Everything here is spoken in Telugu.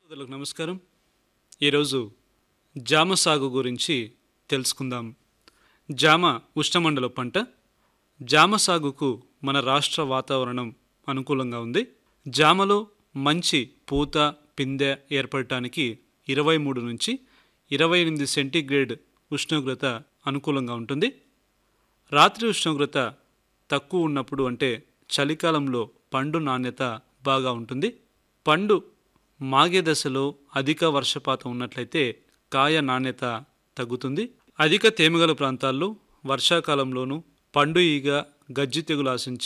శ్రోతలకు నమస్కారం ఈరోజు జామ సాగు గురించి తెలుసుకుందాం జామ ఉష్ణమండల పంట జామ సాగుకు మన రాష్ట్ర వాతావరణం అనుకూలంగా ఉంది జామలో మంచి పూత పిందె ఏర్పడటానికి ఇరవై మూడు నుంచి ఇరవై ఎనిమిది సెంటీగ్రేడ్ ఉష్ణోగ్రత అనుకూలంగా ఉంటుంది రాత్రి ఉష్ణోగ్రత తక్కువ ఉన్నప్పుడు అంటే చలికాలంలో పండు నాణ్యత బాగా ఉంటుంది పండు మాగే దశలో అధిక వర్షపాతం ఉన్నట్లయితే కాయ నాణ్యత తగ్గుతుంది అధిక తేమగల ప్రాంతాల్లో వర్షాకాలంలోనూ పండు ఈగ గజ్జి తెగులు ఆశించే